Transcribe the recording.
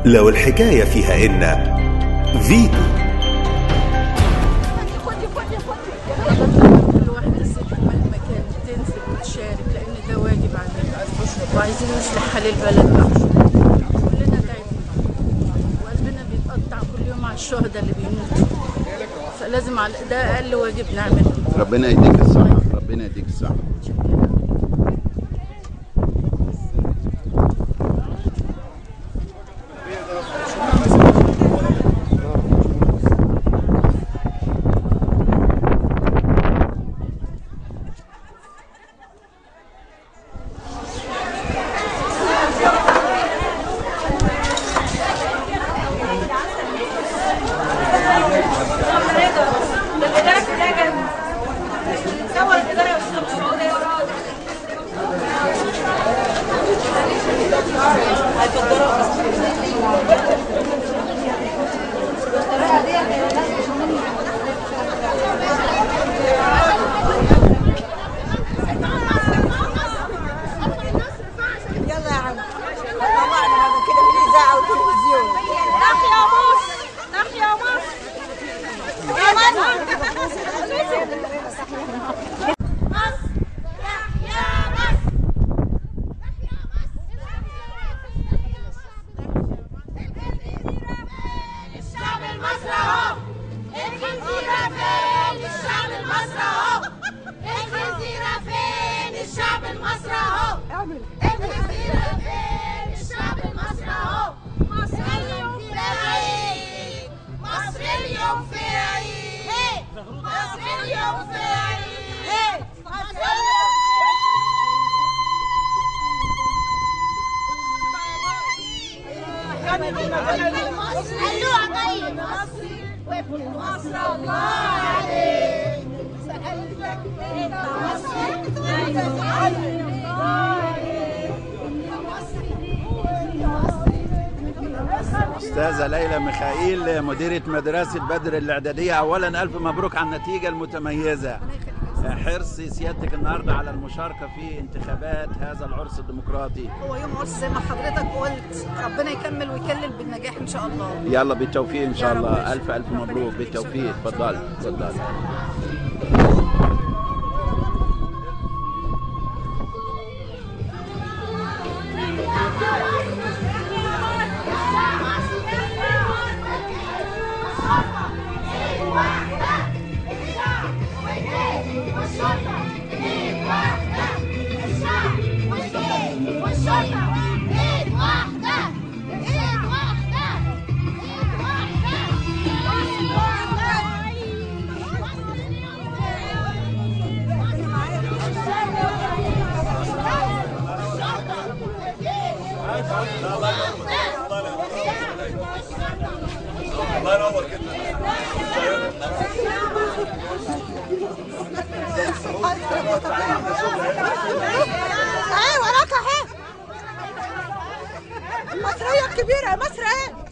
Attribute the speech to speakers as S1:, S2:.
S1: لو الحكاية فيها إن فيتو
S2: كل واحدة ست مهما كانت تنزل وتشارك لأن ده واجب علينا وعايزين نصلح حال البلد بقى كلنا تعبنا وقلبنا بيتقطع كل يوم على الشهداء اللي بيموتوا فلازم على ده أقل واجب نعمله
S3: ربنا يديك الصحة ربنا يديك الصحة
S4: يلا يا عم طلعنا هذا كده في الاذاعه والتلفزيون تحيا مصر تحيا مصر يا من مصر تحيا مصر الشعب المصري اهو الجزيرة فين الشعب المصري اهو الجزيرة فين الشعب المصري اهو الجزيرة فين الشعب المصري اهو مصر اليوم في عيد مصر اليوم في عيد مصر اليوم في عيد مصر اليوم قالوها طيب وابن مصر الله عليك سألتك انت مصري
S3: أستاذة ليلى ميخائيل مديرة مدرسة بدر الإعدادية أولا ألف مبروك على النتيجة المتميزة حرص سيادتك النهاردة على المشاركة في انتخابات هذا العرس الديمقراطي
S5: هو يوم عرس زي ما حضرتك قلت ربنا يكمل ويكلل بالنجاح ان شاء الله
S3: يلا بالتوفيق إن شاء
S5: يا رب.
S3: الله ألف ألف مبروك بالتوفيق اتفضل اتفضل
S4: اهي وراك اهي المصرية الكبيرة يا مصر اهي